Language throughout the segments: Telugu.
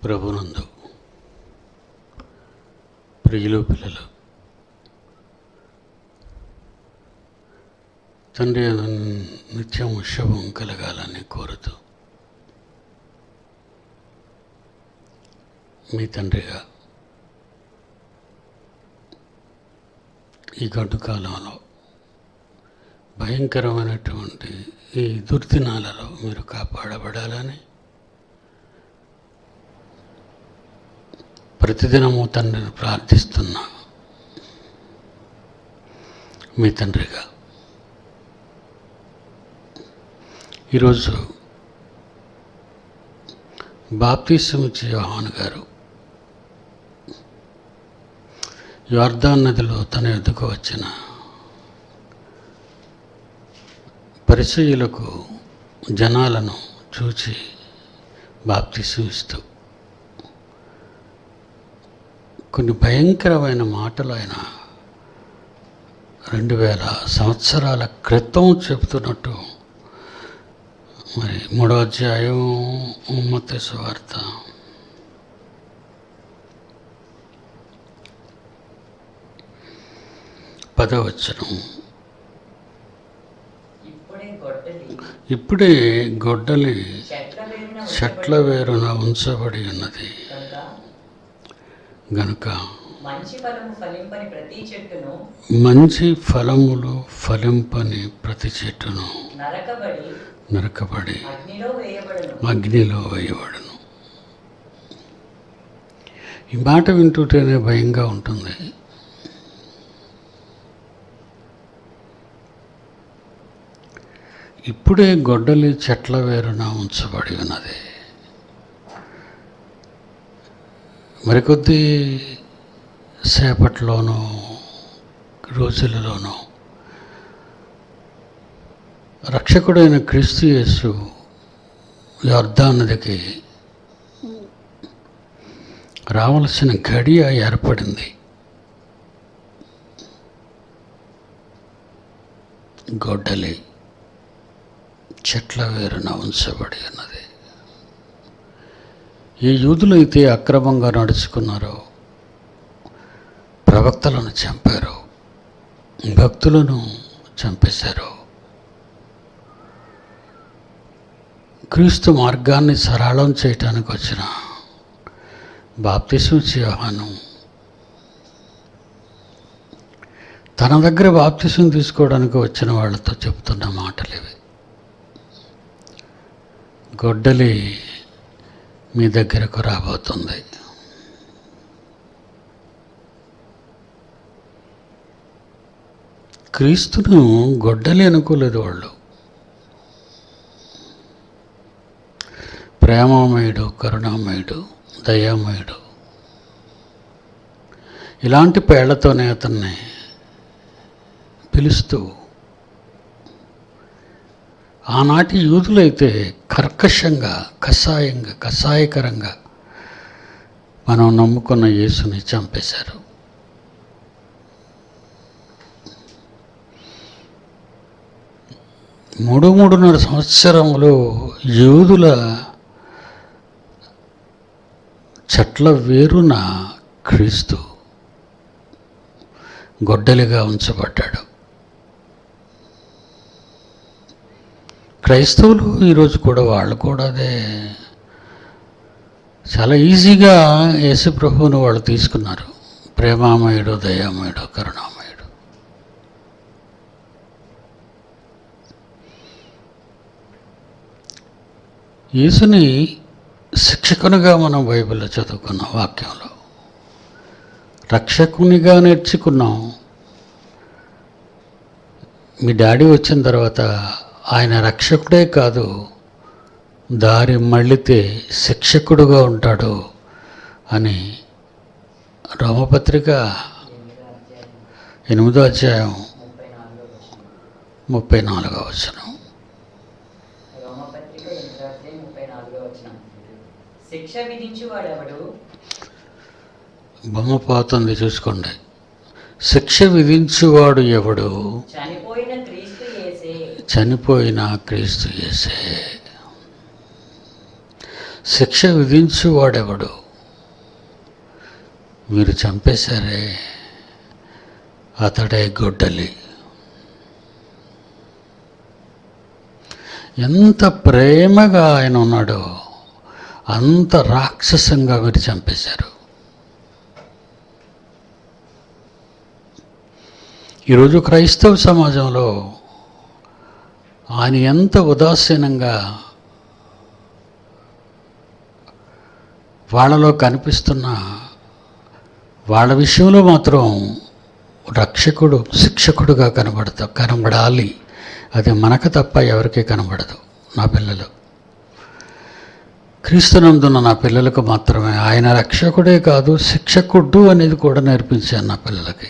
ప్రభునందు ప్రియులు పిల్లలు తండ్రి అయిన నిత్యం శుభం కలగాలని కోరుతూ మీ తండ్రిగా ఈ గడ్డు కాలంలో భయంకరమైనటువంటి ఈ దుర్దినాలలో మీరు కాపాడబడాలని ప్రతిదినము తండ్రిని ప్రార్థిస్తున్నా మీ తండ్రిగా ఈరోజు బాప్తీసమిచ్చి యోహాన్ గారు యోర్దాన్ నదిలో తన ఎద్దుకు వచ్చిన పరిచయులకు జనాలను చూచి బాప్తీసం ఇస్తూ కొన్ని భయంకరమైన మాటలు ఆయన రెండు వేల సంవత్సరాల క్రితం చెబుతున్నట్టు మరి మూడో అధ్యాయం మత వార్త పదవచనం ఇప్పుడే గొడ్డలి ఇప్పుడే గొడ్డలి చెట్ల వేరున చెట్ల వేరున ఉంచబడి ఉన్నది కనుక గనుక మంచి ఫలము ఫలింపని ప్రతి చెట్టును మంచి ఫలములు ఫలింపని ప్రతి చెట్టును నరకబడి నరకబడి అగ్నిలో వేయబడును అగ్నిలో వేయబడును ఈ మాట వింటుంటేనే భయంగా ఉంటుంది ఇప్పుడే గొడ్డలి చెట్ల వేరున ఉంచబడి ఉన్నది మరికొద్ది సేపట్లోనూ రోజులలోనూ రక్షకుడైన క్రీస్తు యేసు యోర్దాన్ నదికి రావలసిన గడియ ఏర్పడింది గొడ్డలి చెట్ల వేరున ఉంచబడి ఉన్నది ఏ యూదులైతే అక్రమంగా నడుచుకున్నారో ప్రవక్తలను చంపారు భక్తులను చంపేశారు క్రీస్తు మార్గాన్ని సరళం చేయటానికి వచ్చిన బాప్తిసం యోహాను తన దగ్గర బాప్తిసం తీసుకోవడానికి వచ్చిన వాళ్ళతో చెప్తున్న మాటలు ఇవి గొడ్డలి మీ దగ్గరకు రాబోతుంది క్రీస్తును గొడ్డలి అనుకోలేదు వాళ్ళు ప్రేమమయుడు కరుణామయుడు దయామయుడు ఇలాంటి పేళ్లతోనే అతన్ని పిలుస్తూ ఆనాటి యూదులైతే కర్కశంగా కషాయంగా కషాయకరంగా మనం నమ్ముకున్న యేసుని చంపేశారు మూడు మూడున్నర సంవత్సరములు యూదుల చెట్ల వేరున క్రీస్తు గొడ్డలిగా ఉంచబడ్డాడు క్రైస్తవులు ఈరోజు కూడా వాళ్ళు కూడా అదే చాలా ఈజీగా యేసు ప్రభువును వాళ్ళు తీసుకున్నారు ప్రేమామయుడు దయామయుడు కరుణామయుడు యేసుని శిక్షకునిగా మనం బైబిల్లో చదువుకున్నాం వాక్యంలో రక్షకునిగా నేర్చుకున్నాం మీ డాడీ వచ్చిన తర్వాత ఆయన రక్షకుడే కాదు దారి మళ్ళితే శిక్షకుడుగా ఉంటాడు అని రోమపత్రిక ఎనిమిదో ఎనిమిదో అధ్యాయం అధ్యాయం ముప్పై ముప్పై నాలుగో వచనం నాలుగో వచనం రోమపత్రిక ఎనిమిదో అధ్యాయం ముప్పై నాలుగో వచనం శిక్ష విధించువాడెవడు బొమ్మ పోతుంది చూసుకోండి శిక్ష విధించువాడు ఎవడు చనిపోయిన క్రీస్తు యేసే చనిపోయిన క్రీస్తు యేసే శిక్ష విధించువాడెవడు మీరు చంపేశారే అతడే గొడ్డలి ఎంత ప్రేమగా ఆయన ఉన్నాడో అంత రాక్షసంగా మీరు చంపేశారు ఈరోజు క్రైస్తవ సమాజంలో ఆయన ఎంత ఉదాసీనంగా వాళ్ళలో కనిపిస్తున్న వాళ్ళ విషయంలో మాత్రం రక్షకుడు శిక్షకుడుగా కనబడతా కనబడాలి అది మనకు తప్ప ఎవరికీ కనబడదు నా పిల్లలు క్రీస్తునందున్న నా పిల్లలకు మాత్రమే ఆయన రక్షకుడే కాదు శిక్షకుడు అనేది కూడా నేర్పించాను నా పిల్లలకి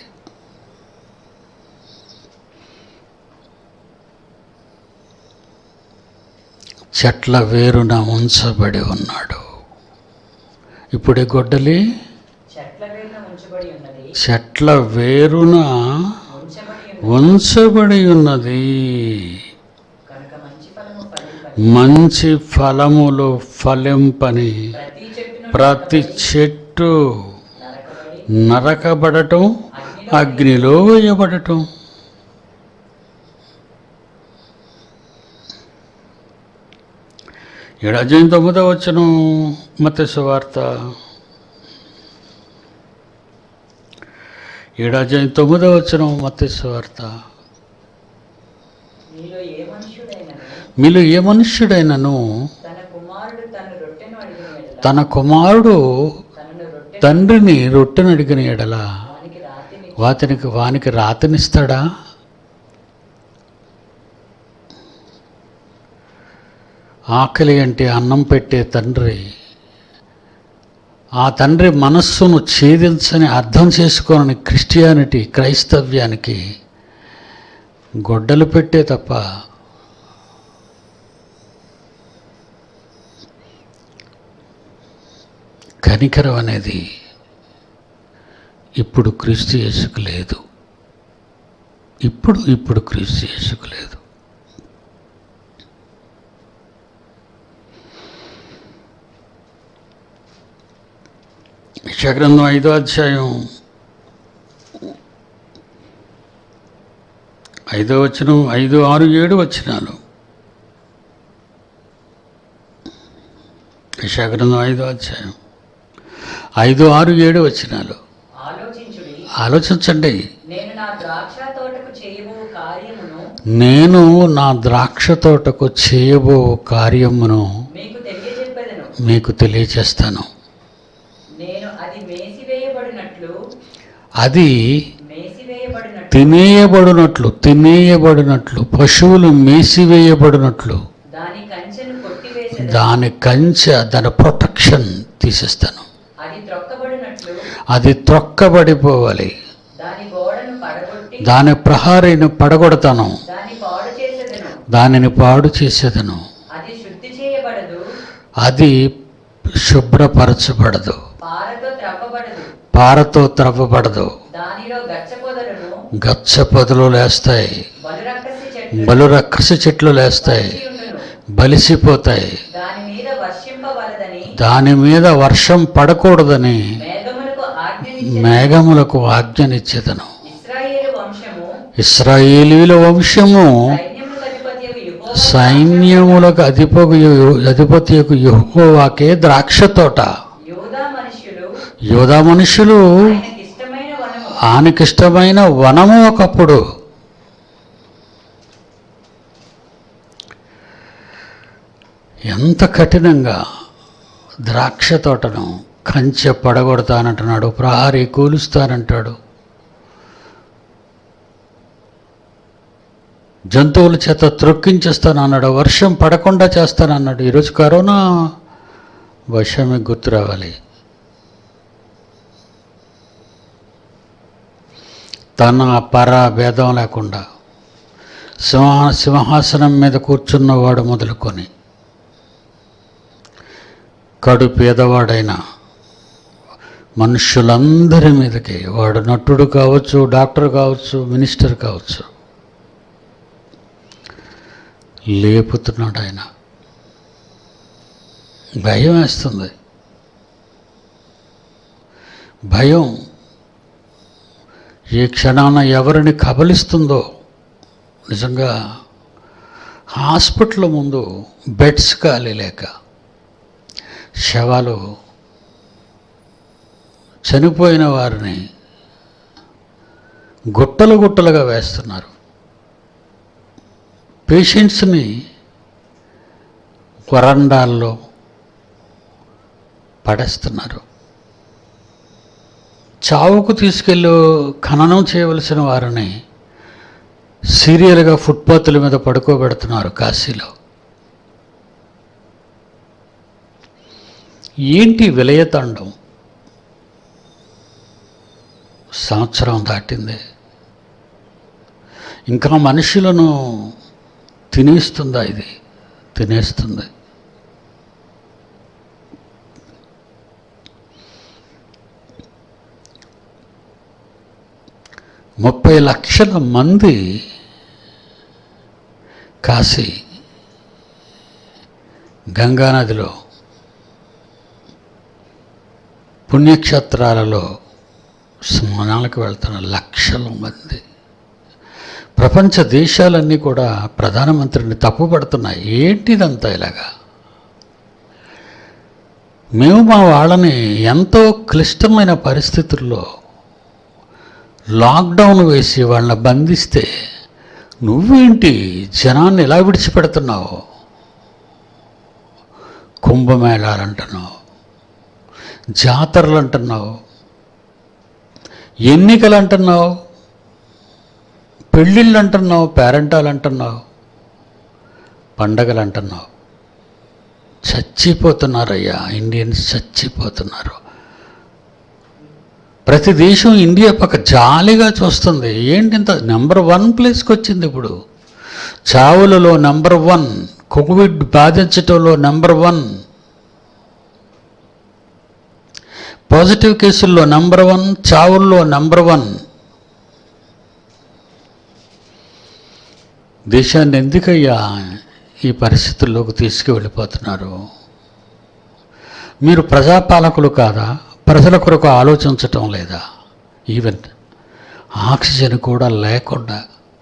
చెట్ల వేరున ఉంచబడి ఉన్నాడు ఇప్పుడే గొడ్డలి చెట్ల వేరున ఉంచబడి ఉన్నది చెట్ల వేరున ఉంచబడి ఉన్నది ఉంచబడి ఉన్నది కనుక మంచి ఫలము ఫలింపని మంచి ఫలములు ఫలింపని ప్రతి చెట్టును ప్రతి చెట్టు నరకబడి నరకబడటం అగ్నిలో వేయబడటం ఏడాజయం తొమ్మిదో వచ్చిన మత్స్య వార్త ఏడాజయం తొమ్మిదో వచ్చిన మత్స్య వార్త మీలో ఏ మనుష్యుడైనను మీలో ఏ మనుష్యుడైనను తన కుమారుడు తన రొట్టెను అడిగిన ఎడల తన కుమారుడు తనను రొట్టె తండ్రిని రొట్టెను అడిగిన ఎడల వానికి రాతిని వాతినికి వానికి రాతనిస్తాడా ఆకలి అంటే అన్నం పెట్టే తండ్రి ఆ తండ్రి మనస్సును ఛేదించని అర్థం చేసుకోని క్రిస్టియానిటీ క్రైస్తవ్యానికి గొడ్డలు పెట్టే తప్ప కనికరం అనేది ఇప్పుడు క్రీస్తు యేసుకు లేదు ఇప్పుడు ఇప్పుడు క్రీస్తు యేసుకు లేదు యశాగ్రంథం ఐదో అధ్యాయం ఐదో వచనం ఐదు ఆరు ఏడు వచనాలు యశాగ్రంథం ఐదో అధ్యాయం ఐదు ఆరు ఏడు వచనాలు ఆలోచించుడి ఆలోచించండి నేను నా ద్రాక్ష తోటకు చేయబో కార్యమును నేను నా ద్రాక్ష తోటకు చేయబో కార్యమును మీకు తెలియజెప్పేదను మీకు తెలియచేస్తాను నేను అది మేసివేయబడినట్లు అది మేసివేయబడినట్లు తినేయబడినట్లు తినేయబడినట్లు పశువులు మేసివేయబడినట్లు దాని కంచెను కొట్టివేసేది దాని కంచె దాని ప్రొటెక్షన్ తీసేస్తాను అది త్రొక్కబడినట్లు అది త్రొక్కబడిపోవాలి దాని గోడను పడగొట్టి దాని ప్రహారీని పడగొడతాను దాన్ని పాడు చేసేదను దానిని పాడు చేసేదను అది శుద్ధి చేయబడదు అది శుభ్రపరచబడదు పారతో త్రవ్వబడదు పారతో త్రవ్వబడదు దానిలో గచ్చ పొదలను గచ్చ పొదలు లేస్తాయి బలురక్కసి చెట్లు బలు రక్కసి చెట్లు లేస్తాయి కలిసి ఉండును. బలిసిపోతాయి దాని మీద వర్షింపవలదని దాని మీద వర్షం పడకూడదని మేఘములకు ఆజ్ఞనిచ్చి మేఘములకు ఆజ్ఞనిచ్చేదను ఇస్రాయేలు వంశము ఇస్రాయేలీల వంశము సైన్యములకు అధిపతి యెహోవా సైన్యములకు అధిపకు అధిపతియకు యెహోవాకే ద్రాక్ష తోట యూదా మనుష్యులు యోధా మనుషులు ఆయనకిష్టమైన వనము ఆనకిష్టమైన వనము ఒకప్పుడు ఎంత కఠినంగా ద్రాక్ష తోటను కంచె పడగొడతానంటున్నాడు ప్రహారీ కూలుస్తానంటాడు జంతువుల చేత త్రొక్కించేస్తానన్నాడు వర్షం పడకుండా చేస్తానన్నాడు ఈరోజు కరోనా వర్షం మీకు గుర్తు రావాలి తన పర భేదం లేకుండా సింహ సింహాసనం మీద కూర్చున్నవాడు మొదలుకొని కడు పేదవాడైన మనుషులందరి మీదకి వాడు నటుడు కావచ్చు డాక్టర్ కావచ్చు మినిస్టర్ కావచ్చు లేపుతున్నాడు ఆయన భయం వేస్తుంది భయం ఏ క్షణాన ఎవరిని కబలిస్తుందో నిజంగా హాస్పిటల్ ముందు బెడ్స్ ఖాళీ లేక శవాలు చనిపోయిన వారిని గుట్టలు గుట్టలుగా వేస్తున్నారు పేషెంట్స్ని వరండాల్లో పడేస్తున్నారు చావుకు తీసుకెళ్ళి ఖననం చేయవలసిన వారిని సీరియల్గా ఫుట్పాత్ల మీద పడుకోబెడుతున్నారు కాశీలో ఏంటి విలయతాండం సంవత్సరం దాటింది ఇంకా మనుషులను తినేస్తుందా ఇది తినేస్తుంది ముప్పై లక్షల మంది కాశీ గంగానదిలో పుణ్యక్షేత్రాలలో స్నానాలకు వెళ్తున్న లక్షల మంది ప్రపంచ దేశాలన్నీ కూడా ప్రధానమంత్రిని తప్పుపడుతున్నాయి ఏంటిదంతా ఇలాగా మేము మా వాళ్ళని ఎంతో క్లిష్టమైన పరిస్థితుల్లో లాక్డౌన్ వేసి వాళ్ళని బంధిస్తే నువ్వేంటి జనాన్ని ఎలా విడిచిపెడుతున్నావు కుంభమేళాలు అంటున్నావు జాతరలు అంటున్నావు ఎన్నికలు అంటున్నావు పెళ్ళిళ్ళు అంటున్నావు పేరెంటాలు అంటున్నావు పండగలు అంటున్నావు చచ్చిపోతున్నారయ్యా ఇండియన్స్ చచ్చిపోతున్నారు ప్రతి దేశం ఇండియా పక్క జాలిగా చూస్తుంది ఏంటి ఇంత నెంబర్ వన్ ప్లేస్కి వచ్చింది ఇప్పుడు చావులలో నెంబర్ వన్ కోవిడ్ బాధించటంలో నెంబర్ వన్ పాజిటివ్ కేసుల్లో నెంబర్ వన్ చావుల్లో నెంబర్ వన్ దేశాన్ని ఎందుకయ్యా ఈ పరిస్థితుల్లోకి తీసుకువెళ్ళిపోతున్నారు మీరు ప్రజాపాలకులు కాదా ప్రజల కొరకు ఆలోచించటం లేదా ఈవెన్ ఆక్సిజన్ కూడా లేకుండా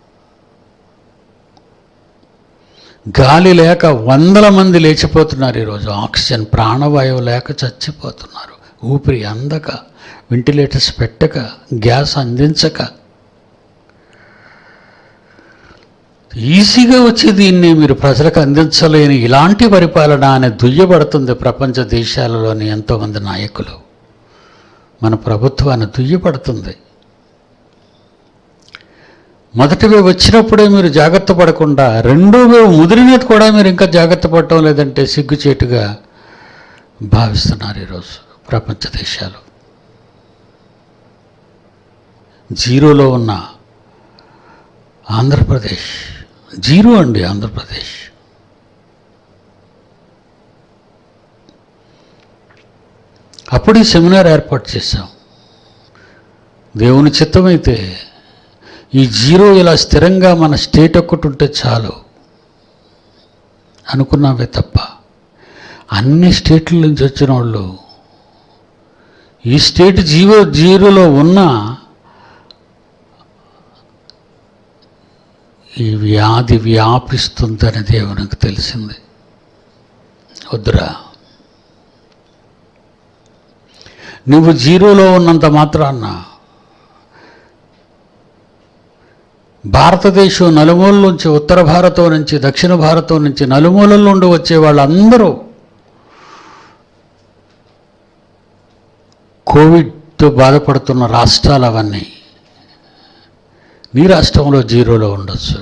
గాలి లేక వందల మంది లేచిపోతున్నారు ఈరోజు ఆక్సిజన్ ప్రాణవాయువు లేక చచ్చిపోతున్నారు ఊపిరి అందక వెంటిలేటర్స్ పెట్టక గ్యాస్ అందించక ఈజీగా వచ్చి దీన్ని మీరు ప్రజలకు అందించలేని ఇలాంటి పరిపాలన అని దుయ్యబడుతుంది ప్రపంచ దేశాలలోని ఎంతోమంది నాయకులు మన ప్రభుత్వాన్ని దుయ్యబడుతుంది మొదటి వేవ్ వచ్చినప్పుడే మీరు జాగ్రత్త పడకుండా రెండో వేవ్ ముదిరినది కూడా మీరు ఇంకా జాగ్రత్త పడటం లేదంటే సిగ్గుచేటుగా భావిస్తున్నారు ఈరోజు ప్రపంచ దేశాలు జీరోలో ఉన్న ఆంధ్రప్రదేశ్ జీరో అండి ఆంధ్రప్రదేశ్ అప్పుడు ఈ సెమినార్ ఏర్పాటు చేశాం దేవుని చిత్తమైతే ఈ జీరో ఇలా స్థిరంగా మన స్టేట్ ఒక్కటి ఉంటే చాలు అనుకున్నావే తప్ప అన్ని స్టేట్ల నుంచి వచ్చిన వాళ్ళు ఈ స్టేట్ జీరో జీరోలో ఉన్నా ఈ వ్యాధి వ్యాపిస్తుందని దేవునికి తెలిసింది వద్దురా నువ్వు జీరోలో ఉన్నంత మాత్రాన్న భారతదేశం నలుమూల నుంచి ఉత్తర భారతం నుంచి దక్షిణ భారతం నుంచి నలుమూలల నుండి వచ్చే వాళ్ళందరూ కోవిడ్తో బాధపడుతున్న రాష్ట్రాలు అవన్నీ నీ రాష్ట్రంలో జీరోలో ఉండొచ్చు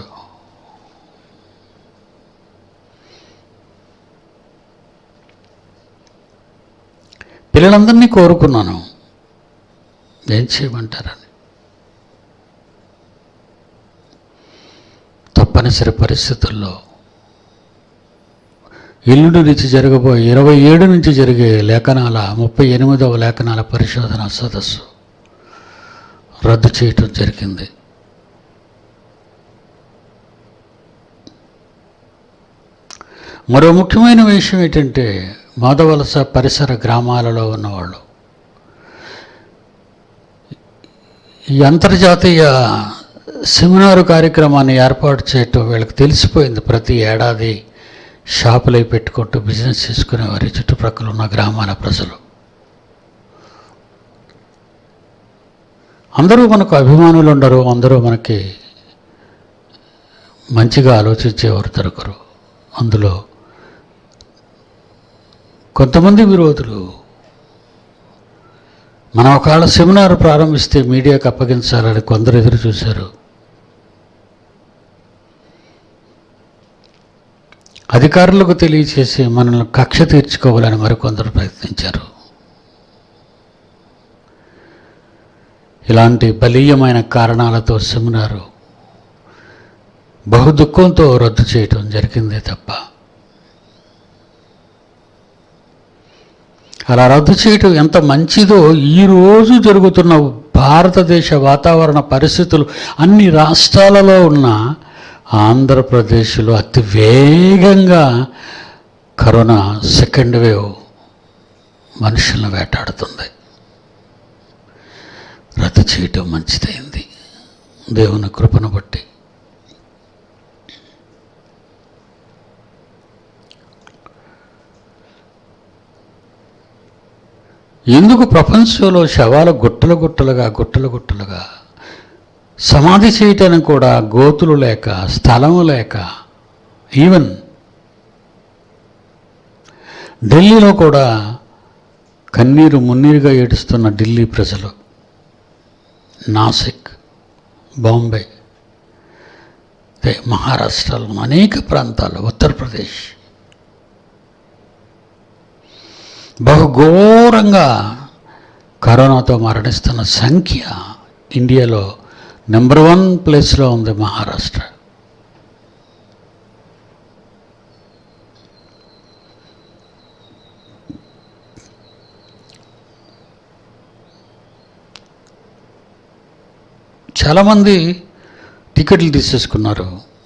పిల్లలందరినీ కోరుకున్నాను ఏం చేయమంటారని తప్పనిసరి పరిస్థితుల్లో ఎల్లుండి నుంచి జరగబోయే ఇరవై ఏడు నుంచి జరిగే లేఖనాల ముప్పై ఎనిమిదవ లేఖనాల పరిశోధన సదస్సు రద్దు చేయటం జరిగింది మరో ముఖ్యమైన విషయం ఏంటంటే మోదవలస పరిసర గ్రామాలలో ఉన్నవాళ్ళు ఈ అంతర్జాతీయ సెమినారు కార్యక్రమాన్ని ఏర్పాటు చేయటం వీళ్ళకి తెలిసిపోయింది ప్రతి ఏడాది షాపులై పెట్టుకుంటూ బిజినెస్ చేసుకునేవారు ఈ చుట్టుప్రక్కల ఉన్న గ్రామాల ప్రజలు అందరూ మనకు అభిమానులు ఉండరు అందరూ మనకి మంచిగా ఆలోచించేవారు దొరకరు అందులో కొంతమంది విరోధులు మనం ఒకవేళ సెమినార్ ప్రారంభిస్తే మీడియాకు అప్పగించాలని కొందరు ఎదురు చూశారు అధికారులకు తెలియచేసి మనల్ని కక్ష తీర్చుకోవాలని మరికొందరు ప్రయత్నించారు ఇలాంటి బలీయమైన కారణాలతో సెమినారు బహు దుఃఖంతో రద్దు చేయటం జరిగిందే తప్ప అలా రద్దు చేయటం ఎంత మంచిదో ఈరోజు జరుగుతున్న భారతదేశ వాతావరణ పరిస్థితులు అన్ని రాష్ట్రాలలో ఉన్న ఆంధ్రప్రదేశ్లో అతి వేగంగా కరోనా సెకండ్ వేవ్ మనుషులను వేటాడుతుంది రద్దు చేయటం మంచిదైంది దేవుని కృపను బట్టి ఎందుకు ప్రపంచంలో శవాలు గుట్టలు గుట్టలుగా గుట్టలు గుట్టలుగా సమాధి చేయటానికి కూడా గోతులు లేక స్థలము లేక ఈవెన్ ఢిల్లీలో కూడా కన్నీరు మున్నీరుగా ఏడుస్తున్న ఢిల్లీ ప్రజలు నాసిక్ బాంబే అదే మహారాష్ట్రలో అనేక ప్రాంతాలు ఉత్తరప్రదేశ్ బహుఘోరంగా కరోనాతో మరణిస్తున్న సంఖ్య ఇండియాలో నెంబర్ వన్ ప్లేస్లో ఉంది మహారాష్ట్ర చాలామంది టికెట్లు తీసేసుకున్నారు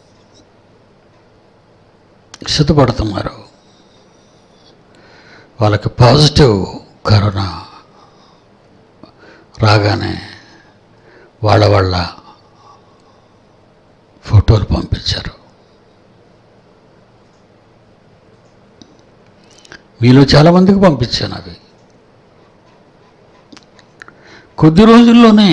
సిద్ధపడుతున్నారు వాళ్ళకి పాజిటివ్ కరోనా రాగానే వాళ్ళ వాళ్ళ ఫోటోలు పంపించారు మీలో చాలామందికి పంపించాను అవి కొద్ది రోజుల్లోనే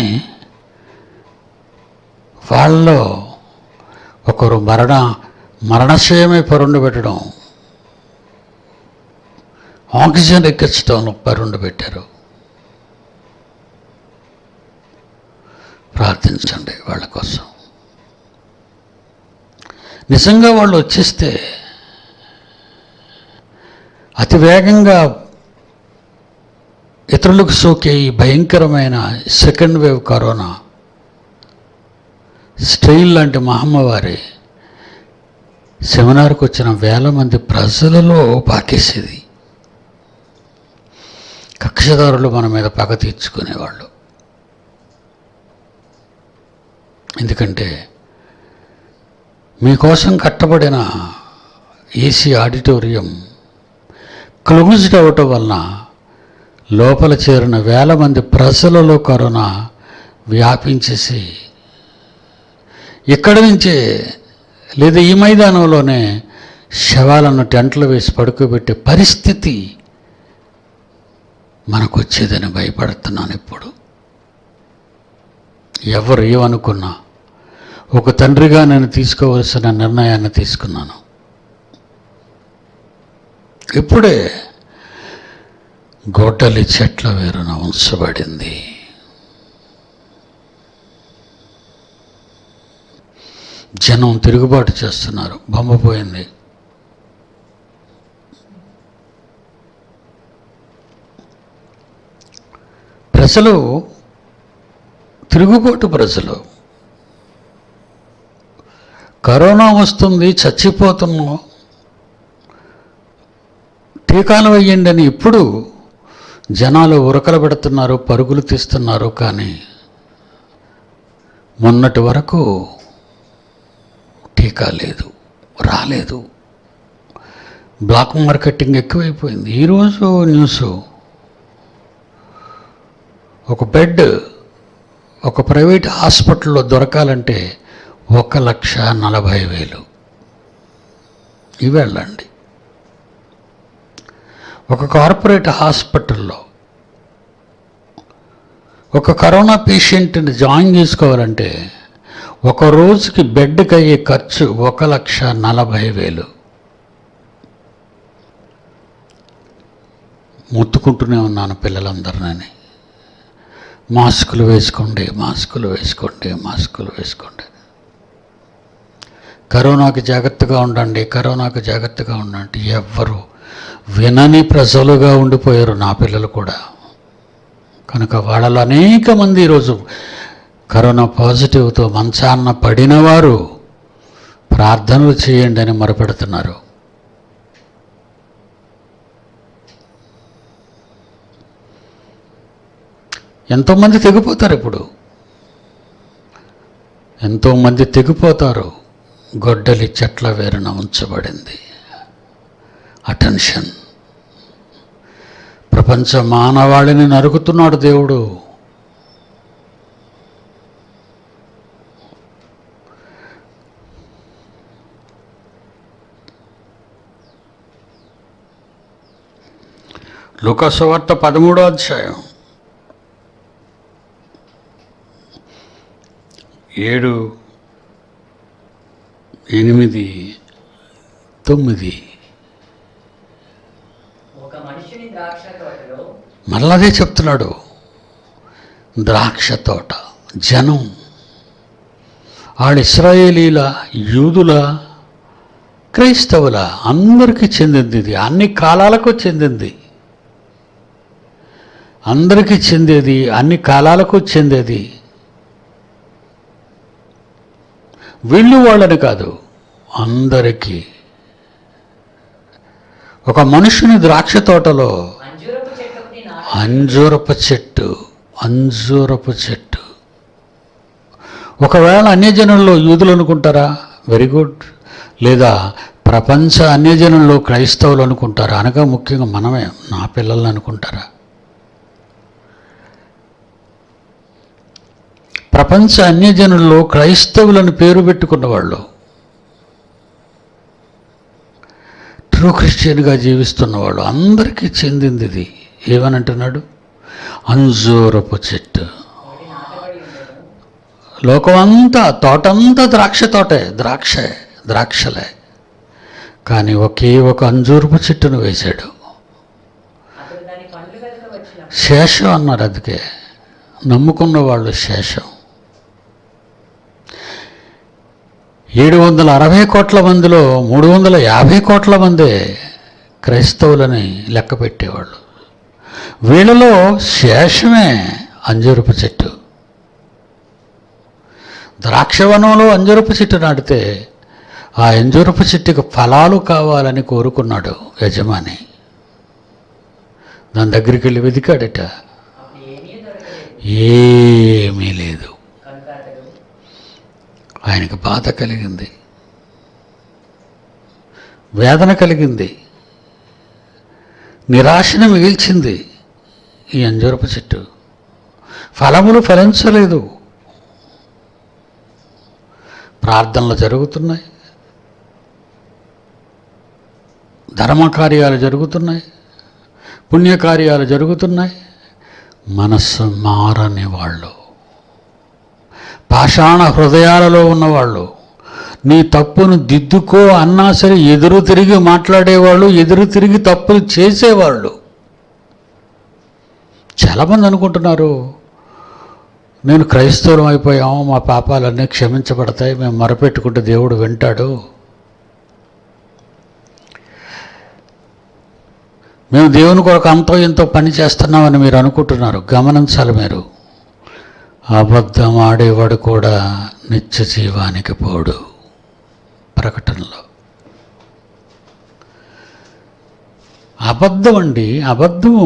వాళ్ళలో ఒకరు మరణ మరణశయమే పరుండు పెట్టడం ఆక్సిజన్ ఎక్కించడంలో పరుండు పెట్టారు ప్రార్థించండి వాళ్ళ కోసం నిజంగా వాళ్ళు వచ్చేస్తే అతి వేగంగా ఇతరులకు సోకే ఈ భయంకరమైన సెకండ్ వేవ్ కరోనా స్ట్రెయిన్ లాంటి మహమ్మవారి సెమినార్కి వచ్చిన వేల మంది ప్రజలలో పాకేసేది కక్షదారులు మన మీద పగ తీర్చుకునేవాళ్ళు ఎందుకంటే మీకోసం కట్టబడిన ఏసీ ఆడిటోరియం క్లోజ్డ్ అవటం వలన లోపల చేరిన వేల మంది ప్రజలలో కరోనా వ్యాపించేసి ఇక్కడి నుంచే లేదా ఈ మైదానంలోనే శవాలను టెంట్లు వేసి పడుకోబెట్టే పరిస్థితి మనకు వచ్చేదని భయపడుతున్నాను ఇప్పుడు ఎవరు ఏమనుకున్నా ఒక తండ్రిగా నేను తీసుకోవలసిన నిర్ణయాన్ని తీసుకున్నాను ఇప్పుడే గొడ్డలి చెట్ల వేరున ఉంచబడింది జనం తిరుగుబాటు చేస్తున్నారు బొమ్మ పోయింది ప్రజలు తిరుగుబాటు ప్రజలు కరోనా వస్తుంది చచ్చిపోతున్నాం టీకాలు వేయండి అని ఇప్పుడు జనాలు ఉరకలు పెడుతున్నారు పరుగులు తీస్తున్నారు కానీ మొన్నటి వరకు టీకా లేదు రాలేదు బ్లాక్ మార్కెటింగ్ ఎక్కువైపోయింది ఈరోజు న్యూస్ ఒక బెడ్ ఒక ప్రైవేట్ హాస్పిటల్లో దొరకాలంటే ఒక లక్ష నలభై వేలు ఇవెళ్ళండి ఒక కార్పొరేట్ హాస్పిటల్లో ఒక కరోనా పేషెంట్ని జాయిన్ చేసుకోవాలంటే ఒక రోజుకి బెడ్కి అయ్యే ఖర్చు ఒక లక్ష నలభై వేలు ముత్తుకుంటూనే ఉన్నాను పిల్లలందరినీ మాస్కులు వేసుకోండి మాస్కులు వేసుకోండి మాస్కులు వేసుకోండి కరోనాకి జాగ్రత్తగా ఉండండి కరోనాకి జాగ్రత్తగా ఉండండి ఎవ్వరు వినని ప్రజలుగా ఉండిపోయారు నా పిల్లలు కూడా కనుక వాళ్ళలో అనేక మంది ఈరోజు కరోనా పాజిటివ్తో మంచాన్న పడిన వారు ప్రార్థనలు చేయండి అని మొరపెడుతున్నారు ఎంతోమంది తెగిపోతారు ఇప్పుడు ఎంతోమంది తెగిపోతారు గొడ్డలి చెట్ల వేరున ఉంచబడింది అటెన్షన్ ప్రపంచ మానవాళిని నరుకుతున్నాడు దేవుడు లుకసువార్త పదమూడో అధ్యాయం ఏడు ఎనిమిది తొమ్మిది ఒక మనుషుని ద్రాక్ష తోటలో మళ్ళదే చెప్తున్నాడు ద్రాక్ష తోట జనం ఆడ ఇస్రాయేలీల యూదుల క్రైస్తవుల అందరికీ చెందింది ఇది అన్ని కాలాలకు చెందింది అందరికీ చెందేది అన్ని కాలాలకు చెందేది వీళ్ళు వాళ్ళని కాదు అందరికీ ఒక మనుషుని ద్రాక్ష తోటలో అంజూరపు చెట్టు ఒకటి నాటి అంజూరపు చెట్టు అంజూరపు చెట్టు ఒకవేళ అన్యజనుల్లో యూదులు అనుకుంటారా వెరీ గుడ్ లేదా ప్రపంచ అన్యజనుల్లో క్రైస్తవులు అనుకుంటారా అనగా ముఖ్యంగా మనమే నా పిల్లల్ని అనుకుంటారా ప్రపంచ అన్యజనుల్లో క్రైస్తవులను పేరు పెట్టుకున్న వాళ్ళు ట్రూ క్రిస్టియన్గా జీవిస్తున్న వాళ్ళు అందరికీ చెందింది ఇది ఏమని అంటున్నాడు అంజూరపు చెట్టు ఒకటి నాటబడి ఉండదు లోకమంతా తోటంతా ద్రాక్ష తోటే ద్రాక్షే ద్రాక్షలే కానీ ఒకే ఒక అంజూరపు చెట్టును వేశాడు అతడు దాని పండ్లు వెతక వచ్చిన శేషం అన్నారు అందుకే నమ్ముకున్న వాళ్ళు శేషం ఏడు వందల అరవై కోట్ల మందిలో మూడు వందల యాభై కోట్ల మందే క్రైస్తవులని లెక్క పెట్టేవాళ్ళు వీళ్ళలో శేషమే అంజూరపు చెట్టు ద్రాక్షవనంలో అంజూరపు చెట్టు నాటితే ఆ అంజూరపు చెట్టుకు ఫలాలు కావాలని కోరుకున్నాడు యజమాని దాని దగ్గరికి వెళ్ళి వెతికాడట అప్పుడు ఏమీ దొరకలేదు ఏమీ లేదు కనుక అతడు ఆయనకు బాధ కలిగింది వేదన కలిగింది నిరాశను మిగిల్చింది ఈ అంజూరపు చెట్టు ఫలములు ఫలించలేదు ప్రార్థనలు జరుగుతున్నాయి ధర్మకార్యాలు జరుగుతున్నాయి పుణ్యకార్యాలు జరుగుతున్నాయి మనస్సు మారని వాళ్ళు పాషాణ హృదయాలలో ఉన్నవాళ్ళు నీ తప్పును దిద్దుకో అన్నా సరే ఎదురు తిరిగి మాట్లాడేవాళ్ళు ఎదురు తిరిగి తప్పులు చేసేవాళ్ళు చాలామంది అనుకుంటున్నారు నేను క్రైస్తవులం అయిపోయాం మా పాపాలన్నీ క్షమించబడతాయి మేము మొరపెట్టుకుంటే దేవుడు వింటాడు మేము దేవుని కొరకు అంతో ఎంతో పని చేస్తున్నామని మీరు అనుకుంటున్నారు గమనించాలి మీరు అబద్ధం ఆడేవాడు కూడా నిత్య జీవానికి పోడు ప్రకటనలో అబద్ధం అండి అబద్ధము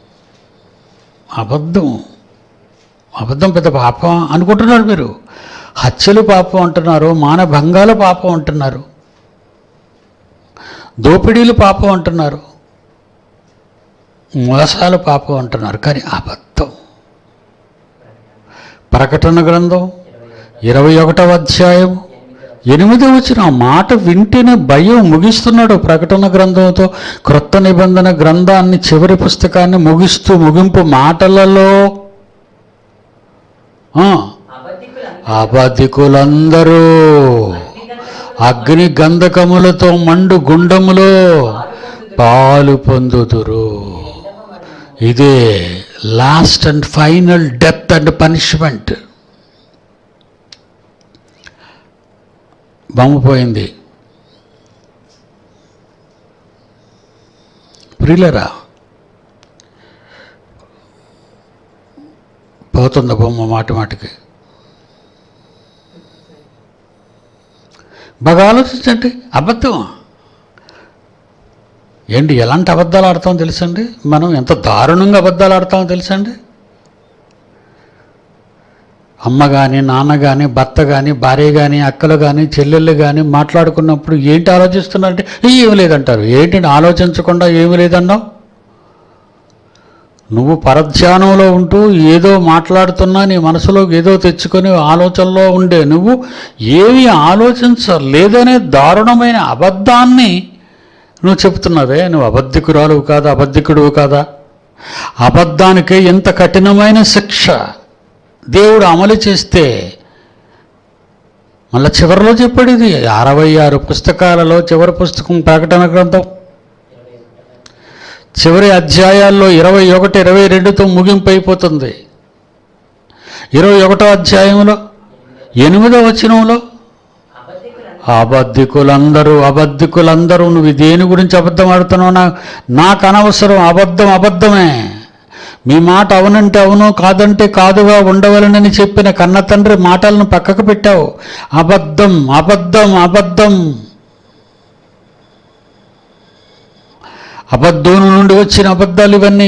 అబద్ధం అబద్ధం పెద్ద పాపం అనుకుంటున్నారు మీరు హత్యలు పాపం అంటున్నారు మానభంగాలు పాపం అంటున్నారు దోపిడీలు పాపం అంటున్నారు మోసాలు పాపం అంటున్నారు కానీ అబద్ధం ప్రకటన గ్రంథం ఇరవై ఒకటవ అధ్యాయం ఎనిమిది వచ్చిన ఆ మాట వింటేనే భయం ముగిస్తున్నాడు ప్రకటన గ్రంథంతో క్రొత్త నిబంధన గ్రంథాన్ని చివరి పుస్తకాన్ని ముగిస్తూ ముగింపు మాటలలో ఆ, అబద్ధికులందరూ అబద్ధికులందరూ అగ్ని గంధకములతో మండు గుండములో పాలు పొందుదురు ఇదే last and final death and punishment బొమ్మ పోయింది ప్రియులరా పోతుంది బొమ్మ మాట మాటికి బాగా ఆలోచించండి అబద్ధం ఏంటి ఎలాంటి అబద్ధాలు ఆడతామో తెలుసండి మనం ఎంత దారుణంగా అబద్ధాలు ఆడతామో తెలుసండి అమ్మ కానీ నాన్న కానీ భర్త కానీ భార్య కానీ అక్కలు కానీ చెల్లెళ్ళు కానీ మాట్లాడుకున్నప్పుడు ఏంటి ఆలోచిస్తున్నారంటే ఏమి లేదంటారు ఏంటి ఆలోచించకుండా ఏమి లేదన్నావు నువ్వు పరధ్యానంలో ఉంటూ ఏదో మాట్లాడుతున్నా నీ మనసులో ఏదో తెచ్చుకొని ఆలోచనలో ఉండే నువ్వు ఏమి ఆలోచించలేదనే దారుణమైన అబద్ధాన్ని నువ్వు చెప్తున్నావే నువ్వు అబద్ధికురాలువు కాదా అబద్ధికుడువు కాదా అబద్ధానికే ఎంత కఠినమైన శిక్ష దేవుడు అమలు చేస్తే మళ్ళా చివరిలో చెప్పాడు ఇది అరవై ఆరు పుస్తకాలలో చివరి పుస్తకం ప్రకటన గ్రంథం చివరి అధ్యాయాల్లో ఇరవై ఒకటి ఇరవై రెండుతో ముగింపు అయిపోతుంది ఇరవై ఒకటో అధ్యాయంలో ఎనిమిదో వచనంలో అబద్ధికులందరూ అబద్ధికులందరూ అబద్ధికులందరూ నువ్వు దేని గురించి అబద్ధం ఆడుతున్నావు నా నాకు అనవసరం అబద్ధం అబద్ధమే మీ మాట అవునంటే అవును కాదంటే కాదుగా ఉండవలనని చెప్పిన కన్న తండ్రి మాటలను పక్కకు పెట్టావు అబద్ధం అబద్ధం అబద్ధం అబద్ధం నుండి వచ్చిన అబద్ధాలు ఇవన్నీ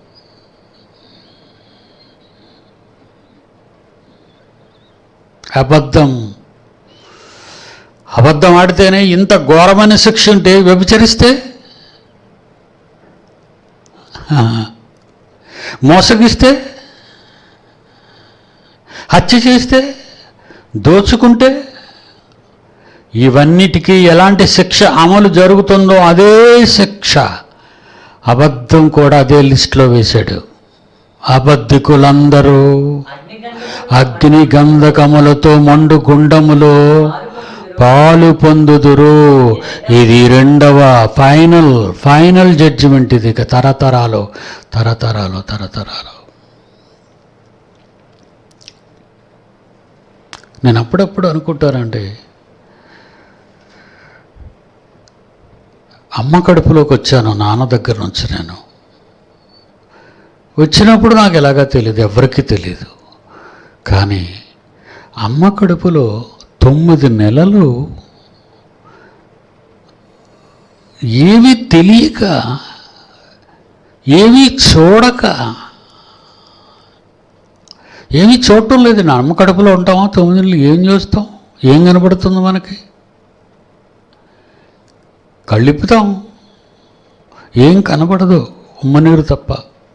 అబద్ధం అబద్ధం ఆడితేనే ఇంత ఘోరమైన శిక్ష ఉంటే వ్యభిచరిస్తే ఆ, మోసగిస్తే హత్య చేస్తే దోచుకుంటే ఇవన్నిటికీ ఎలాంటి శిక్ష అమలు జరుగుతుందో అదే శిక్ష అబద్ధం కూడా అదే లిస్టులో వేశాడు అబద్ధికులందరూ అగ్నిగంధము అగ్ని గంధకములతో మండు గుండములో పాలు పొందుదురు ఇది రెండవ ఫైనల్ ఫైనల్ జడ్జిమెంట్ ఇది ఇక తరతరాలు తరతరాలు తరతరాలు నేను అప్పుడప్పుడు అనుకుంటానండి అమ్మ కడుపులోకి వచ్చాను నాన్న దగ్గర నుంచి నేను వచ్చినప్పుడు నాకు ఎలాగా తెలియదు ఎవరికీ తెలియదు కానీ అమ్మ కడుపులో తొమ్మిది నెలలు ఏమీ తెలియక ఏమీ చూడక ఏమీ చూడటం లేదు నా అమ్మ కడుపులో ఉంటామా తొమ్మిది నెలలు ఏం చూస్తాం ఏం కనబడుతుంది మనకి కళ్ళిప్పుతాం ఏం కనబడదు ఉమ్మనీరు తప్ప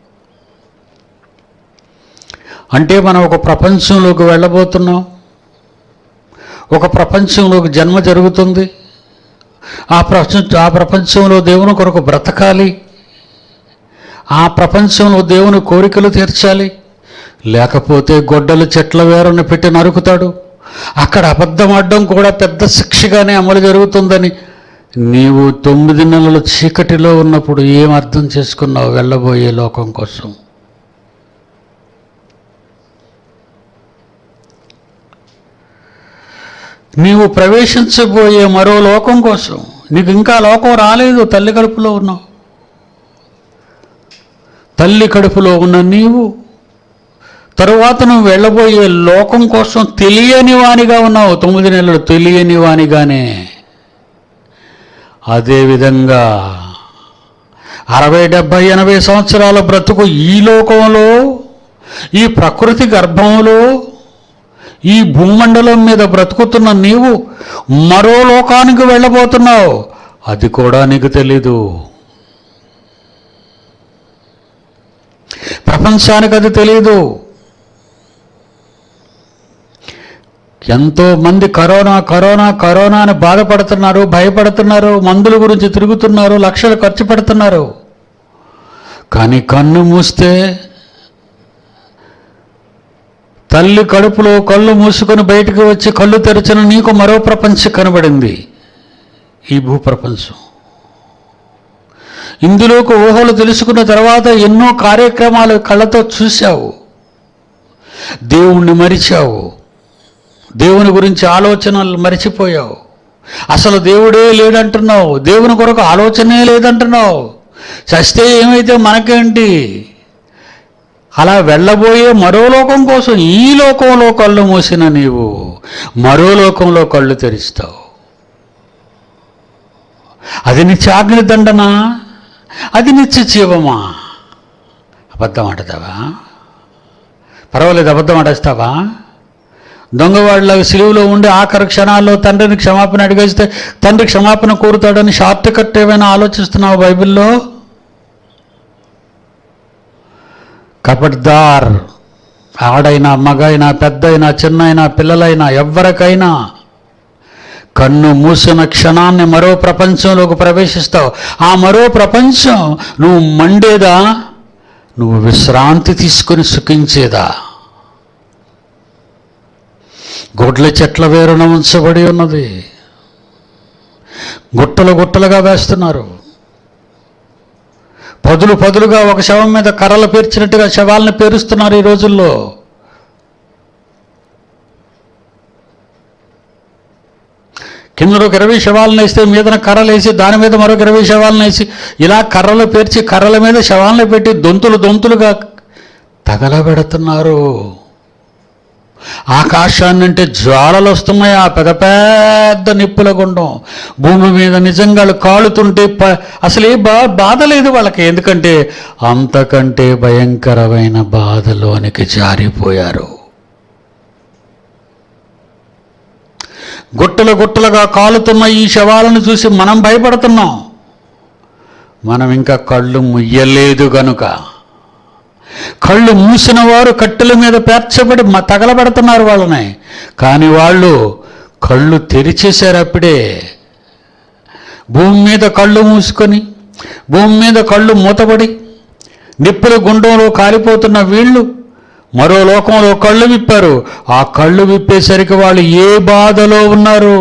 అంటే మనం ఒక ప్రపంచంలోకి వెళ్ళబోతున్నాం ఒక ప్రపంచంలోకి జన్మ జరుగుతుంది ఆ ప్రపంచ ఆ ప్రపంచంలో దేవుని కొరకు బ్రతకాలి ఆ ప్రపంచంలో దేవుని కోరికలు తీర్చాలి లేకపోతే గొడ్డలు చెట్ల వేరుని పెట్టి నరుకుతాడు అక్కడ అబద్ధం ఆడడం కూడా పెద్ద శిక్షగానే అమలు జరుగుతుందని నీవు తొమ్మిది నెలల చీకటిలో ఉన్నప్పుడు ఏం అర్థం చేసుకున్నావు వెళ్ళబోయే లోకం కోసం నీవు ప్రవేశించబోయే మరో లోకం కోసం నీకు ఇంకా లోకం రాలేదు తల్లి కడుపులో ఉన్నావు తల్లి కడుపులో ఉన్న నీవు తరువాత నువ్వు వెళ్ళబోయే లోకం కోసం తెలియని వానిగా ఉన్నావు తొమ్మిది నెలలు తెలియని వానిగానే అదేవిధంగా అరవై డెబ్భై ఎనభై సంవత్సరాల బ్రతుకు ఈ లోకంలో ఈ ప్రకృతి గర్భంలో ఈ భూమండలం మీద బ్రతుకుతున్న నీవు మరో లోకానికి వెళ్ళబోతున్నావు అది కూడా నీకు తెలీదు ప్రపంచానికి అది తెలియదు ఎంతో మంది కరోనా కరోనా కరోనా అని బాధపడుతున్నారు భయపడుతున్నారు మందుల గురించి తిరుగుతున్నారు లక్షలు ఖర్చు పెడుతున్నారు కానీ కన్ను మూస్తే తల్లి కడుపులో కళ్ళు మూసుకొని బయటకు వచ్చి కళ్ళు తెరిచిన నీకు మరో ప్రపంచం కనబడింది ఈ భూప్రపంచం ఇందులోకి ఊహలు తెలుసుకున్న తర్వాత ఎన్నో కార్యక్రమాలు కళ్ళతో చూశావు దేవుణ్ణి మరిచావు దేవుని గురించి ఆలోచనలు మరిచిపోయావు అసలు దేవుడే లేడంటున్నావు దేవుని కొరకు ఆలోచనే లేదంటున్నావు చస్తే ఏమైతే మనకేంటి అలా వెళ్ళబోయే మరో లోకం కోసం ఈ లోకంలో కళ్ళు మూసిన నీవు మరో లోకంలో కళ్ళు తెరుస్తావు అది నిత్య ఆజ్ఞ దండన అది నిత్య జీవమా అబద్ధం ఆడతావా పర్వాలేదు అబద్ధం ఆడేస్తావా దొంగవాడిలాగా సిలువులో ఉండి ఆఖరి క్షణాల్లో తండ్రిని క్షమాపణ అడిగేస్తే తండ్రి క్షమాపణ కోరుతాడని షార్ట్ కట్ ఏమైనా ఆలోచిస్తున్నావు బైబిల్లో కబడ్దార్ ఆడైనా మగైనా పెద్దయినా చిన్నైనా పిల్లలైనా ఎవ్వరికైనా కన్ను మూసిన క్షణాన్ని మరో ప్రపంచంలోకి ప్రవేశిస్తావు ఆ మరో ప్రపంచం నువ్వు మండేదా నువ్వు విశ్రాంతి తీసుకుని సుఖించేదా గొడ్ల చెట్ల వేరున ఉంచబడి ఉన్నది గుట్టలు గుట్టలుగా వేస్తున్నారు పదులు పదులుగా ఒక శవం మీద కర్రలు పేర్చినట్టుగా శవాలను పేరుస్తున్నారు ఈ రోజుల్లో కింద ఒక ఇరవై శవాలను వేస్తే మీదన కర్రలు వేసి దాని మీద మరొక ఇరవై శవాలను వేసి ఇలా కర్రలు పేర్చి కర్రల మీద శవాలను పెట్టి దొంతులు దొంతులుగా తగలబెడుతున్నారు ఆకాశాన్ని అంటే జ్వాలలు వస్తున్నాయి ఆ పెద్ద పెద్ద నిప్పుల గుండం భూమి మీద నిజంగా వాళ్ళు కాలుతుంటే ప అసలు ఏ బా బాధ లేదు వాళ్ళకి ఎందుకంటే అంతకంటే భయంకరమైన బాధలోనికి జారిపోయారు గుట్టలు గుట్టలుగా కాలుతున్న ఈ శవాలను చూసి మనం భయపడుతున్నాం మనం ఇంకా కళ్ళు ముయ్యలేదు గనుక కళ్ళు మూసిన వారు కట్టెల మీద పేర్చబడి మ- తగలబెడుతున్నారు వాళ్ళని కానీ వాళ్ళు కళ్ళు తెరిచేశారు అప్పుడే భూమి మీద కళ్ళు మూసుకొని భూమి మీద కళ్ళు మూతబడి నిప్పుల గుండంలో కాలిపోతున్న వీళ్ళు మరో లోకంలో కళ్ళు విప్పారు ఆ కళ్ళు విప్పేసరికి వాళ్ళు ఏ బాధలో ఉన్నారు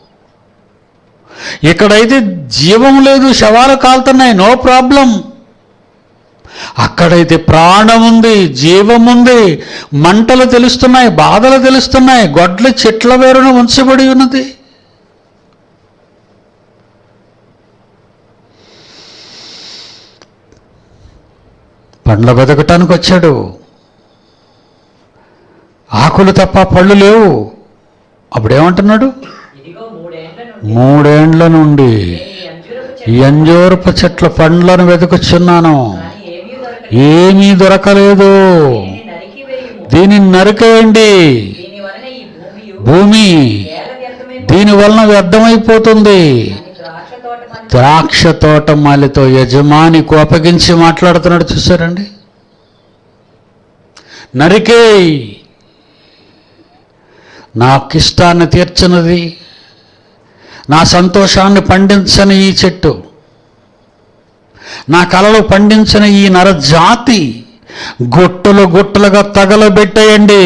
ఇక్కడైతే జీవం లేదు శవాలు కాలుతున్నాయి నో ప్రాబ్లం అక్కడైతే ప్రాణం ఉంది జీవం ఉంది మంటలు తెలుస్తున్నాయి బాధలు తెలుస్తున్నాయి గొడ్ల చెట్ల వేరున ఉంచబడి ఉన్నది పండ్ల బతకటానికి వచ్చాడు ఆకులు తప్ప పళ్ళు లేవు అప్పుడేమంటున్నాడు ఇదిగో మూడేండ్ల నుండి మూడేండ్ల నుండి నేను ఈ అంజూరపు ఈ అంజూరపు చెట్ల పండ్లను వెతుకుచున్నాను కానీ ఏమీ దొరకలేదు ఏమీ దొరకలేదు దీనిని నరికి వేయుము దీనిని నరికేయండి దీని వలన ఈ భూమియు భూమి ఏల వ్యర్థమే దీని వలన వ్యర్థమైపోతుంది అని ద్రాక్ష తోట మన ద్రాక్ష తోటమాలితో యజమానికి అప్పగించి మాట్లాడుతున్నాడు చూసారండి నరికేయ్ నాకిష్టాన్ని తీర్చినది నా సంతోషాన్ని పండించని ఈ చెట్టు నా కలలు పండించిన ఈ నరజాతి గుట్టలు గుట్టలుగా తగలబెట్టేయండి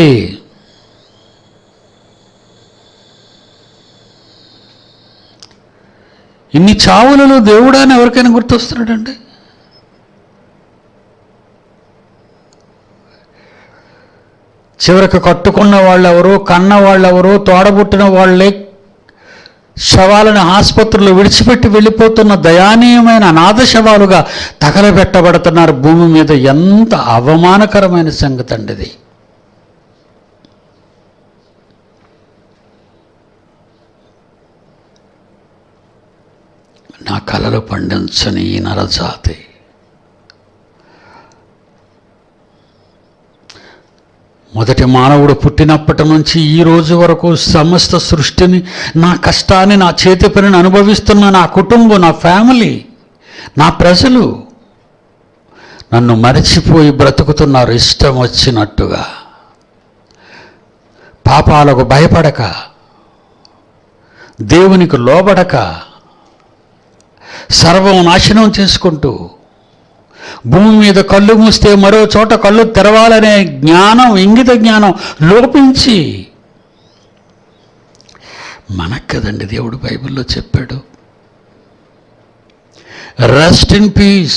ఇన్ని చావులలో దేవుడా అని ఎవరికైనా గుర్తొస్తున్నాడండి చివరికి కట్టుకున్న వాళ్ళెవరు కన్న వాళ్ళెవరు తోడబుట్టిన వాళ్ళే శవాలను ఆసుపత్రులు విడిచిపెట్టి వెళ్ళిపోతున్న దయానీయమైన అనాథ శవాలుగా తగలబెట్టబడుతున్నారు భూమి మీద ఎంత అవమానకరమైన సంగతి అండి ఇది నా కలలు పండించని ఈ నరజాతి మొదటి మానవుడు పుట్టినప్పటి నుంచి ఈ రోజు వరకు సమస్త సృష్టిని నా కష్టాన్ని నా చేతి పనిని అనుభవిస్తున్న నా కుటుంబం నా ఫ్యామిలీ నా ప్రజలు నన్ను మరచిపోయి బ్రతుకుతున్నారు ఇష్టం వచ్చినట్టుగా పాపాలకు భయపడక దేవునికి లోబడక సర్వం నాశనం చేసుకుంటూ భూమి మీద కళ్ళు మూస్తే మరో చోట కళ్ళు తెరవాలనే జ్ఞానం ఇంగిత జ్ఞానం లోపించి మనకు కదండి దేవుడు బైబిల్లో చెప్పాడు రెస్ట్ ఇన్ పీస్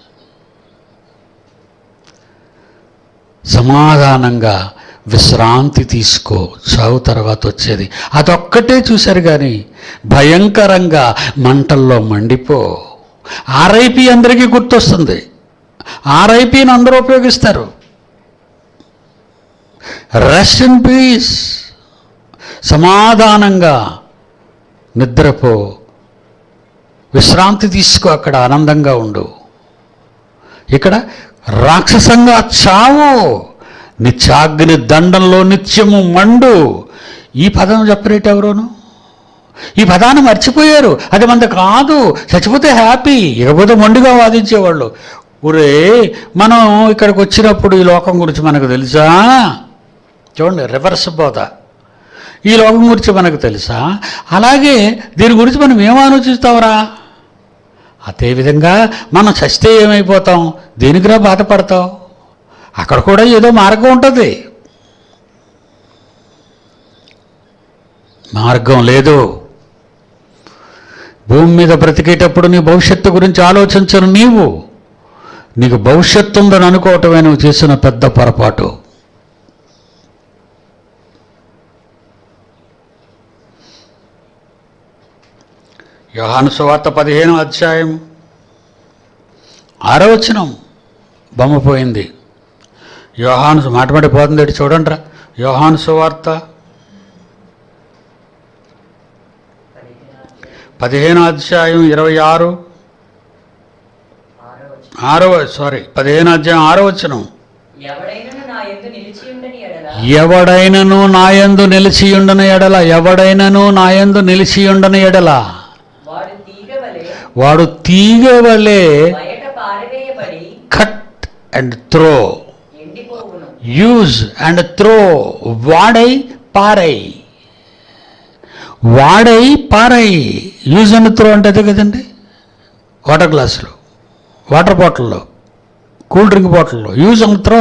సమాధానంగా విశ్రాంతి తీసుకో చావు తర్వాత వచ్చేది అదొక్కటే చూశారు కానీ భయంకరంగా మంటల్లో మండిపో ఆర్ఐపి అందరికీ గుర్తొస్తుంది ఆర్ఐపిని అందరూ ఉపయోగిస్తారు రెస్ట్ ఇన్ పీస్ సమాధానంగా నిద్రపో విశ్రాంతి తీసుకో అక్కడ ఆనందంగా ఉండు ఇక్కడ రాక్షసంగా చావు నిత్యాగ్ని దండంలో నిత్యము మండు ఈ పదం చెప్పరేటి ఎవరోను ఈ పదాన్ని మర్చిపోయారు అది మనది కాదు చచ్చిపోతే హ్యాపీ ఇకపోతే మొండిగా వాదించేవాళ్ళు ఒరే మనం ఇక్కడికి వచ్చినప్పుడు ఈ లోకం గురించి మనకు తెలుసా చూడండి రివర్స్ బోధ ఈ లోకం గురించి మనకు తెలుసా అలాగే దీని గురించి మనం ఏం ఆలోచిస్తావురా అదేవిధంగా మనం చస్తే ఏమైపోతాం దేనికిరా బాధపడతావు అక్కడ కూడా ఏదో మార్గం ఉంటుంది మార్గం లేదు భూమి మీద బ్రతికేటప్పుడు నీ భవిష్యత్తు గురించి ఆలోచించను నీవు నీకు భవిష్యత్తు ఉందని అనుకోవటమే నువ్వు చేసిన పెద్ద పొరపాటు యోహాను సువార్త పదిహేను అధ్యాయం ఆరో వచనం బొమ్మ పోయింది యోహాను మాట మాట పోతుంది ఇటు చూడండి రా యోహాను సువార్త పదిహేను అధ్యాయం ఇరవై ఆరు ఆరో వచనం. ఆరో సారీ పదిహేను అధ్యాయం ఆరో వచనం ఎవడైనను నా యందు నిలిచి ఉండని ఎడల ఎవడైనను నాయందు నిలిచియుండని ఎడల ఎవడైనను నాయందు నిలిచియుండని ఎడల వాడు తీగ వలె వాడు తీగ వలె బయట పారవేయబడి కట్ అండ్ త్రో ఎండిపోవును యూజ్ అండ్ త్రో వాడై పారై వాడై పారై యూజ్ అండ్ త్రో అంటే అదే కదండి వాటర్ గ్లాసులో వాటర్ బాటిల్లో కూల్ డ్రింక్ బాటిల్లో యూజ్ అండ్ త్రో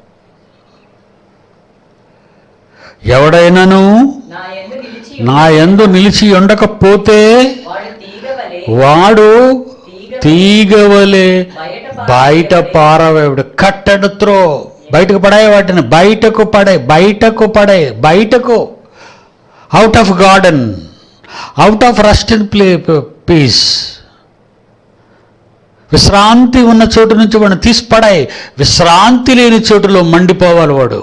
ఎవడైనాను నా యందు నిలిచి నా యందు నిలిచి ఉండకపోతే వాడు తీగ వలె వాడు తీగ తీగవలే బయట బయట పారవేవుడు కట్టడు త్రో బయటకు పడాయి వాటిని బయటకు పడే బయటకు పడే బయటకు out of garden out of rust in play peace విశ్రాంతి ఉన్న చోటు నుంచి వాడిని తీసి పడాయి విశ్రాంతి లేని చోటులో మండిపోవాలి వాడు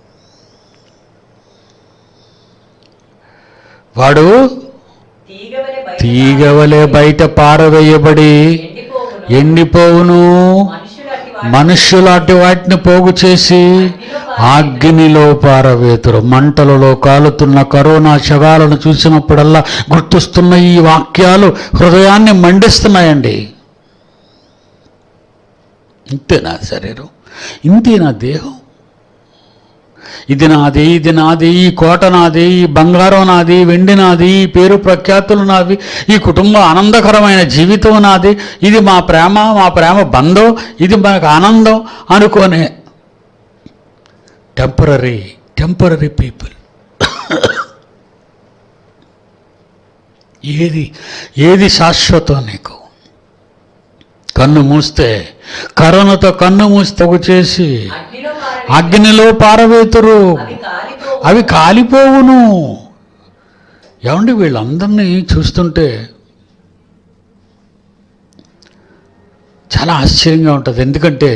వాడు తీగ వలె బయట తీగవలే బయట పారవేయబడి ఎండిపోవును ఎండిపోవును మనుషులు అట్టి మనుష్యులాంటి వాటిని పోగు చేసి అగ్నిలో పారవేతురు మంటలలో కాలుతున్న కరోనా శవాలను చూసినప్పుడల్లా గుర్తొస్తున్న ఈ వాక్యాలు హృదయాన్ని మండిస్తున్నాయండి ఇంతే నా శరీరం ఇంతే నా దేహం ఇది నాది ఇది నాది ఈ కోట నాది ఈ బంగారం నాది వెండి నాది ఈ పేరు ప్రఖ్యాతులు నావి ఈ కుటుంబ ఆనందకరమైన జీవితం నాది ఇది మా ప్రేమ మా ప్రేమ బంధం ఇది మనకు ఆనందం అనుకోనే టెంపరీ టెంపరీ పీపుల్ ఏది ఏది శాశ్వతం నీకు కన్ను మూస్తే కరోనాతో కన్ను మూస్తే ఒక చేసి అగ్నిలో పారవేయబడి అగ్నిలో పారవేతురు అవి కాలిపోవు అవి కాలిపోవును ఏమండి వీళ్ళందరినీ చూస్తుంటే చాలా ఆశ్చర్యంగా ఉంటుంది ఎందుకంటే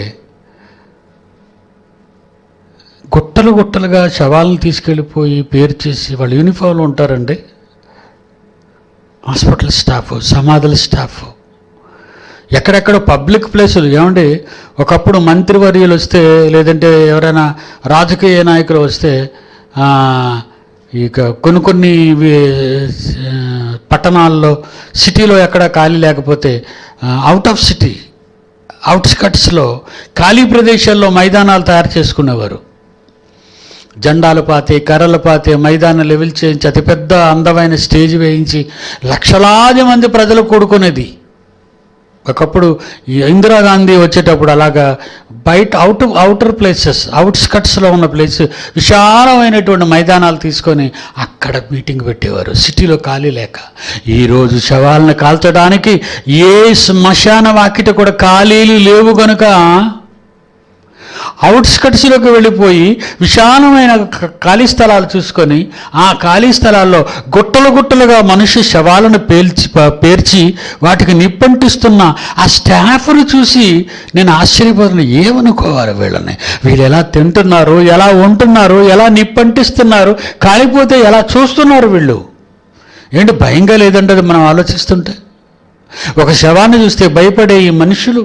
గుట్టలు గుట్టలుగా శవాలను తీసుకెళ్ళిపోయి పేరు చేసి వాళ్ళు యూనిఫామ్లో ఉంటారండి హాస్పిటల్ స్టాఫ్ సమాధుల స్టాఫ్ ఎక్కడెక్కడ పబ్లిక్ ప్లేసులు ఏమండి ఒకప్పుడు మంత్రివర్యులు వస్తే లేదంటే ఎవరైనా రాజకీయ నాయకులు వస్తే ఆ, ఇక కొన్ని కొన్ని వి- ఆ, పట్టణాల్లో సిటీలో ఎక్కడ ఖాళీ లేకపోతే అవుట్ ఆఫ్ సిటీ అవుట్స్కట్స్లో ఖాళీ ప్రదేశాల్లో మైదానాలు తయారు చేసుకునేవారు జెండాలు పాతి కర్రలు పాతి మైదానం లెవెల్ చేయించి అతిపెద్ద అందమైన స్టేజ్ వేయించి లక్షలాది మంది ప్రజలు కూడుకునేది ఒకప్పుడు ఈ ఇందిరాగాంధీ వచ్చేటప్పుడు అలాగా బయట అవుట్ అవుటర్ ప్లేసెస్ అవుట్స్కట్స్లో ఉన్న ప్లేస్ విశాలమైనటువంటి మైదానాలు తీసుకొని అక్కడ మీటింగ్ పెట్టేవారు సిటీలో ఖాళీ లేక ఈరోజు శవాలను కాల్చడానికి ఏ శ్మశాన వాకిట కూడా ఖాళీలు లేవు కనుక అవుట్స్కట్స్లోకి వెళ్ళిపోయి విశాలమైన క- ఖాళీ స్థలాలు చూసుకొని ఆ ఖాళీ స్థలాల్లో గుట్టలు గుట్టలుగా మనుష్య శవాలను పేల్చి ప- పేర్చి వాటికి నిప్పంటిస్తున్న ఆ స్టాఫ్ను చూసి నేను ఆశ్చర్యపోతున్నా ఏమనుకోవాలి వీళ్ళని వీళ్ళు ఎలా తింటున్నారు ఎలా ఉంటున్నారు ఎలా నిప్పంటిస్తున్నారు కాలిపోతే ఎలా చూస్తున్నారు వీళ్ళు ఏంటి భయంగా లేదంటే అది మనం ఆలోచిస్తుంటే ఒక శవాన్ని చూస్తే భయపడే ఈ మనుషులు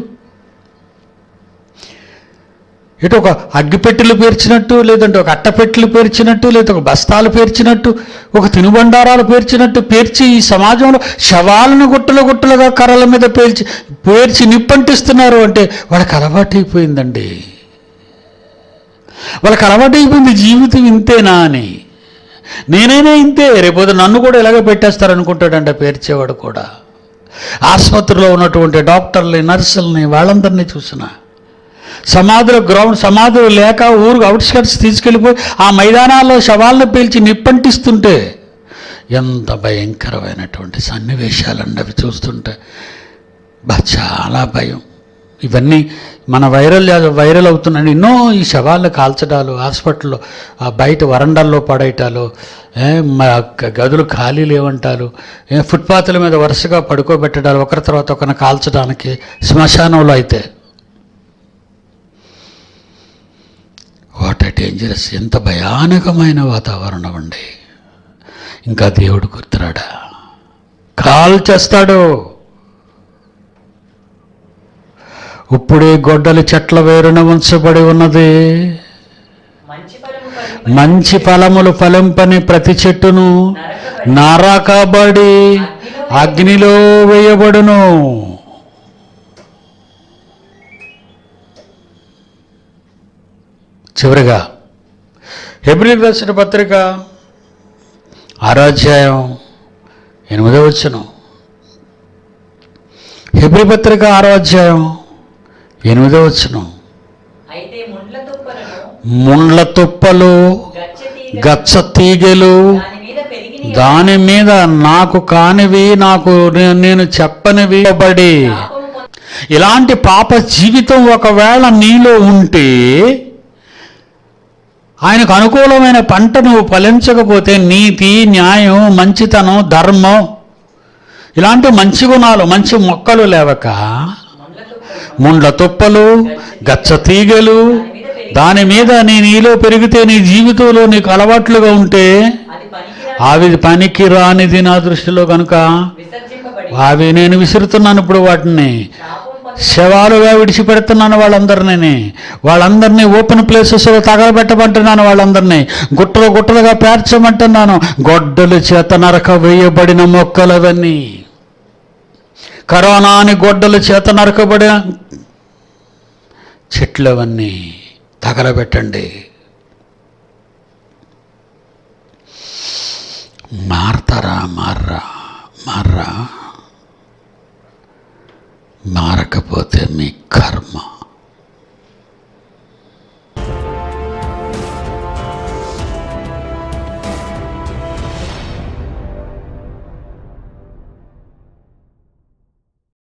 ఇటు ఒక అగ్గిపెట్టెలు పేర్చినట్టు లేదంటే ఒక అట్టపెట్టెలు పేర్చినట్టు లేదా ఒక బస్తాలు పేర్చినట్టు ఒక తినుబండారాలు పేర్చినట్టు పేర్చి ఈ సమాజంలో శవాలను గుట్టలు గుట్టలుగా కర్రల మీద పేర్చి పేర్చి నిప్పంటిస్తున్నారు అంటే వాళ్ళకి అలవాటైపోయిందండి వాళ్ళకి అలవాటైపోయింది జీవితం ఇంతేనా అని నేనైనా ఇంతే రేపు నన్ను కూడా ఇలాగే పెట్టేస్తారనుకుంటాడంట పేర్చేవాడు కూడా ఆసుపత్రిలో ఉన్నటువంటి డాక్టర్ని నర్సుల్ని వాళ్ళందరినీ చూసినా సమాధుల గ్రౌండ్ సమాధులు లేక ఊరు అవుట్స్కట్స్ తీసుకెళ్ళిపోయి ఆ మైదానాల్లో శవాలను పేల్చి నిప్పంటిస్తుంటే ఎంత భయంకరమైనటువంటి సన్నివేశాలండి అవి చూస్తుంటే బా చాలా భయం ఇవన్నీ మన వైరల్ వైరల్ అవుతున్నాయి ఎన్నో ఈ శవాలను కాల్చడాలు హాస్పిటల్లో ఆ బయట వరండాల్లో పడేయటాలు ఏ, మ- గ- గదులు ఖాళీ లేవంటాలు ఏ, ఫుట్పాత్ల మీద వరుసగా పడుకోబెట్టడాలు ఒకరి తర్వాత ఒకరిని కాల్చడానికి శ్మశానంలో అయితే వాట్ ఎ డేంజరస్ ఎంత భయానకమైన వాతావరణం అండి ఇంకా దేవుడు గుర్తురాడా కాల్ చేస్తాడు ఇప్పుడే గొడ్డలి చెట్ల వేరున ఉంచబడి ఉన్నది మంచి ఫలము ఫలింపని మంచి ఫలములు ఫలింపని ప్రతి చెట్టును నరకబడి నరకబడి అగ్నిలో వేయబడును చివరిగా హెబ్రిల్ రాసిన పత్రిక ఆరాధ్యాయం ఎనిమిదో వచ్చును హెబ్రి పత్రిక ఆరో అధ్యాయం ఎనిమిదో వచ్చును అయితే ముండ్ల తుప్పలను ముండ్ల తుప్పలు గచ్చ తీగ గచ్చ తీగలు దాని మీద పెరిగిన దాని మీద నాకు కానివి నాకు నే- నేను చెప్పనివి ఇవ్వబడి పాపము పొంది ఇలాంటి పాప జీవితం ఒకవేళ నీలో ఉంటే ఆయనకు అనుకూలమైన పంట నువ్వు ఫలించకపోతే నీతి న్యాయం మంచితనం ధర్మం ఇలాంటి మంచి గుణాలు మంచి మొక్కలు లేవక ముండ్ల తుప్పలను ముండ్ల తుప్పలు గచ్చ తీగలు దాని మీద నీ నీలో పెరిగితే నీ జీవితంలో నీకు అలవాట్లుగా ఉంటే అది పనికిరా అవి పనికి రానిది నా దృష్టిలో కనుక విసర్జింపబడి అవి నేను విసురుతున్నాను ఇప్పుడు వాటిని శాపం పొంది శవాలుగా విడిచిపెడుతున్నాను వాళ్ళందరినీ వాళ్ళందరినీ ఓపెన్ ప్లేసెస్లో తగలబెట్టమంటున్నాను వాళ్ళందరినీ గుట్టలు గుట్టలుగా పేర్చమంటున్నాను గొడ్డలు చేత నరక వేయబడిన మొక్కలవన్నీ కరోనా అని గొడ్డలు చేత నరకబడిన చెట్లవన్నీ తగలబెట్టండి మారతారా మార్రా మార్రా మారకపోతే